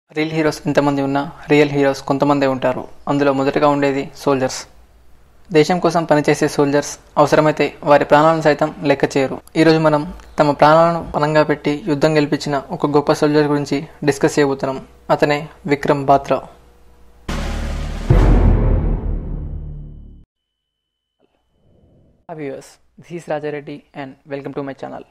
Real heroes ఎంతమంది ఉన్నా real heroes కొంతమందే ఉంటారు అందులో మొదటగా ఉండేది సోల్జర్స్ దేశం కోసం పనిచేసే సోల్జర్స్ అవసరమైతే వారి ప్రాణాలను సైతం లెక్క చేయరు ఈరోజు మనం తమ ప్రాణాలను పణంగా పెట్టి యుద్ధం గెలిపించిన ఒక గొప్ప సోల్జర్ గురించి డిస్కస్ చేయబోతున్నాం అతనే Vikram Batra viewers this is Raja Reddy and welcome to my channel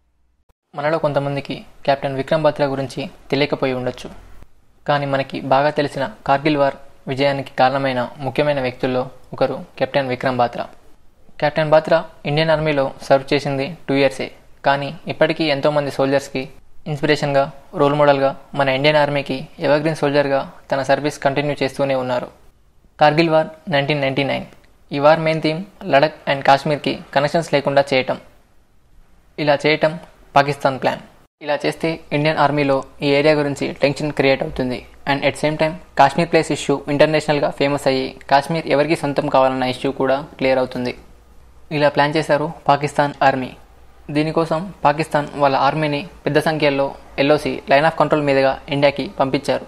మనలో కొంతమందికి కెప్టెన్ విక్రమ్ బాత్రా గురించి తెలియకపోయి ఉండొచ్చు కానీ మనకి బాగా తెలిసిన కార్గిల్ వార్ విజయానికి కారణమైన ముఖ్యమైన వ్యక్తుల్లో ఒకరు captain Vikram Batra captain Batra Indian ఆర్మీలో సర్వ్ చేసింది టూ ఇయర్సే కానీ ఇప్పటికీ ఎంతోమంది సోల్జర్స్కి ఇన్స్పిరేషన్గా రోల్ మోడల్గా మన ఇండియన్ ఆర్మీకి ఎవర్గ్రీన్ సోల్జర్గా తన సర్వీస్ కంటిన్యూ చేస్తూనే ఉన్నారు Kargil war nineteen ninety nine ఈ war main theme Ladakh and కాశ్మీర్కి కనెక్షన్స్ లేకుండా చేయటం ఇలా చేయటం పాకిస్తాన్ ప్లాన్ ఇలా చేస్తే ఇండియన్ ఆర్మీలో ఈ ఏరియా గురించి టెన్షన్ క్రియేట్ అవుతుంది and at same time Kashmir place issue ఇంటర్నేషనల్గా ఫేమస్ అయ్యి కాశ్మీర్ ఎవరికి సొంతం కావాలన్న ఇష్యూ కూడా క్లియర్ అవుతుంది ఇలా ప్లాన్ చేశారు పాకిస్తాన్ ఆర్మీ దీనికోసం పాకిస్తాన్ వాళ్ళ ఆర్మీని పెద్ద సంఖ్యలో ఎల్ఓసి లైన్ ఆఫ్ కంట్రోల్ మీదుగా ఇండియాకి పంపించారు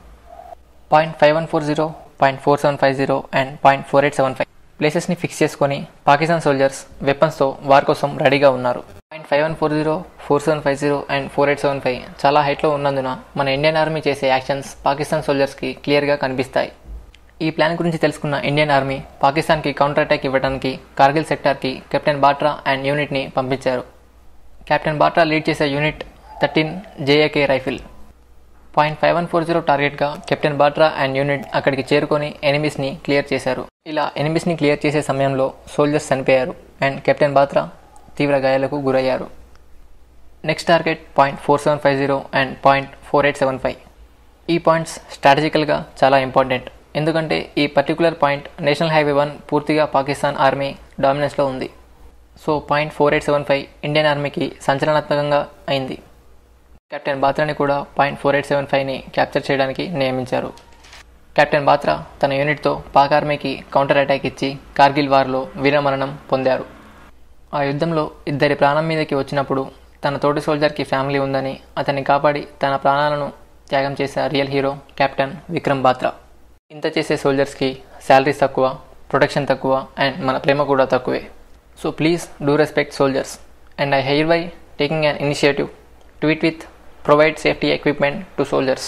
point five one four zero point four seven five zero and point four eight seven five ప్లేసెస్ని ఫిక్స్ చేసుకొని పాకిస్తాన్ సోల్జర్స్ వెపన్స్తో వార్ కోసం రెడీగా ఉన్నారు point five one four zero four seven five zero and four eight seven five చాలా హైట్లో ఉన్నందున మన ఇండియన్ ఆర్మీ చేసే యాక్షన్స్ పాకిస్తాన్ సోల్జర్స్కి క్లియర్గా కనిపిస్తాయి ఈ ప్లాన్ గురించి తెలుసుకున్న ఇండియన్ ఆర్మీ పాకిస్తాన్కి కౌంటర్ అటాక్ ఇవ్వడానికి కార్గిల్ సెక్టార్కి కెప్టెన్ బాట్రా అండ్ యూనిట్ని పంపించారు కెప్టెన్ బాట్రా లీడ్ చేసే unit thirteen JAK rifle point five one four zero టార్గెట్గా కెప్టెన్ బాట్రా అండ్ యూనిట్ అక్కడికి చేరుకొని ఎనిమిస్ని క్లియర్ చేశారు ఇలా ఎనిమిస్ని క్లియర్ చేసే సమయంలో సోల్జర్స్ చనిపోయారు అండ్ కెప్టెన్ బాత్రా తీవ్ర గాయాలకు గురయ్యారు next target point four seven five zero and point four eight seven five ఈ పాయింట్స్ స్ట్రాటజికల్గా చాలా ఇంపార్టెంట్ ఎందుకంటే ఈ particular point national highway one పూర్తిగా పాకిస్తాన్ ఆర్మీ డామినెన్స్లో ఉంది so point four eight seven five Indian ఆర్మీకి సంచలనాత్మకంగా అయింది కెప్టెన్ బాత్రాని కూడా పాయింట్ ఫోర్ ఎయిట్ సెవెన్ ఫైవ్ని క్యాప్చర్ చేయడానికి నియమించారు కెప్టెన్ బాత్రా తన యూనిట్తో పాక్ ఆర్మీకి కౌంటర్ అటాక్ ఇచ్చి కార్గిల్ వార్లో వీరమరణం పొందారు ఆ యుద్ధంలో ఇద్దరి ప్రాణం మీదకి వచ్చినప్పుడు తన తోటి సోల్జర్కి ఫ్యామిలీ ఉందని అతన్ని కాపాడి తన ప్రాణాలను త్యాగం చేసిన real hero captain Vikram Batra ఇంత చేసే సోల్జర్స్కి శాలరీస్ తక్కువ ప్రొటెక్షన్ తక్కువ అండ్ మన ప్రేమ కూడా తక్కువే so please do respect soldiers and I hereby taking an initiative tweet with provide safety equipment to soldiers.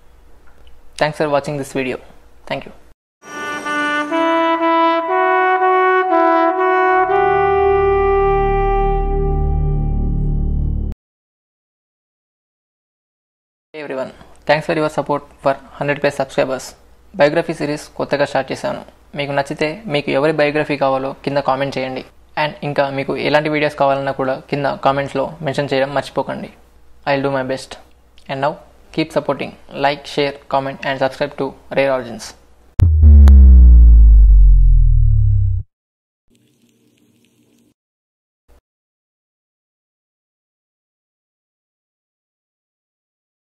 Thanks for watching this video. Thank you. Hey everyone, thanks for your support for hundred plus subscribers biography series కొత్తగా start చేశాను మీకు నచ్చితే మీకు ఎవరి biography కావాలో కింద comment చేయండి and ఇంకా మీకు ఎలాంటి వీడియోస్ కావాలన్నా కూడా కింద కామెంట్స్లో మెన్షన్ చేయడం మర్చిపోకండి I'll do my best. And now, keep supporting, like, share, comment, and subscribe to Rare Origins.